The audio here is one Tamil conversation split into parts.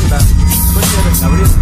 போட்டா கொஞ்சம் இரு, நான் அப்படியே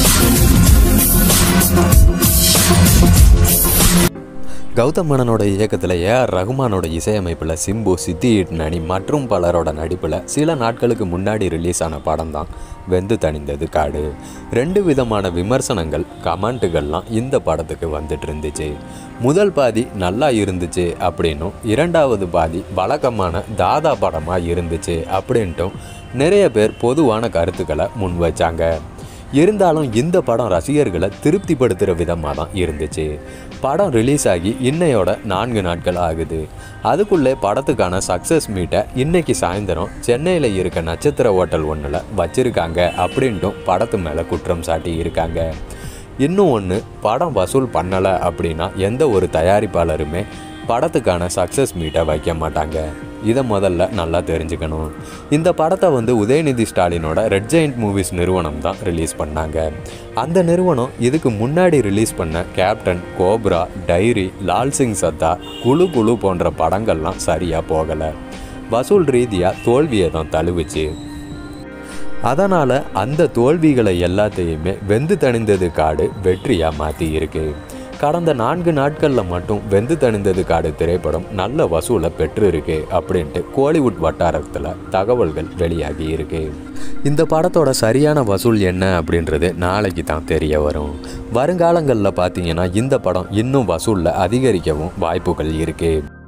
கௌதம் மேனனோட இயக்கத்தில் ஏஆர் ரகுமானோட இசையமைப்பில் சிம்பு சித்தி நனி மற்றும் பலரோட நடிப்பில் சில நாட்களுக்கு முன்னாடி ரிலீஸ் ஆன படம் தான் வெந்து தணிந்தது காடு ரெண்டு விதமான விமர்சனங்கள் கமெண்ட்டுகள்லாம் இந்த படத்துக்கு வந்துட்டு இருந்துச்சு முதல் பாதி நல்லா இருந்துச்சு அப்படின்னும் இரண்டாவது பாதி வழக்கமான தாதா படமாக இருந்துச்சு அப்படின்ட்டும் நிறைய பேர் பொதுவான கருத்துக்களை முன் வச்சாங்க இருந்தாலும் இந்த படம் ரசிகர்களை திருப்திப்படுத்துகிற விதமாக தான் இருந்துச்சு படம் ரிலீஸ் ஆகி இன்னையோட நான்கு நாட்கள் ஆகுது அதுக்குள்ளே படத்துக்கான சக்ஸஸ் மீட்டை இன்னைக்கு சாயந்தரம் சென்னையில் இருக்க நட்சத்திர ஹோட்டல் ஒன்றில் வச்சிருக்காங்க அப்படின்ட்டும் படத்து மேலே குற்றம் சாட்டி இருக்காங்க இன்னும் ஒன்று படம் வசூல் பண்ணலை அப்படின்னா எந்த ஒரு தயாரிப்பாளருமே படத்துக்கான சக்ஸஸ் மீட்டை வைக்க மாட்டாங்க இதை முதல்ல நல்லா தெரிஞ்சுக்கணும் இந்த படத்தை வந்து உதயநிதி ஸ்டாலினோட ரெட் ஜெயிண்ட் மூவிஸ் நிறுவனம் தான் ரிலீஸ் பண்ணாங்க அந்த நிறுவனம் இதுக்கு முன்னாடி ரிலீஸ் பண்ண Captain Cobra Diary Laal Singh Chaddha குழு குழு போன்ற படங்கள்லாம் சரியாக போகலை வசூல் ரீதியாக தோல்வியை தான் தழுவுச்சு அதனால் அந்த தோல்விகளை எல்லாத்தையுமே வெந்து தணிந்தது காடு வெற்றியாக மாற்றி இருக்கு கடந்த நான்கு நாட்களில் மட்டும் வெந்து தணிந்தது காடு திரைப்படம் நல்ல வசூலை பெற்றிருக்கு அப்படின்ட்டு கோலிவுட் வட்டாரத்தில் தகவல்கள் வெளியாகி இருக்கு இந்த படத்தோட சரியான வசூல் என்ன அப்படின்றது நாளைக்கு தான் தெரிய வரும் வருங்காலங்களில் பார்த்தீங்கன்னா இந்த படம் இன்னும் வசூலில் அதிகரிக்கவும் வாய்ப்புகள் இருக்குது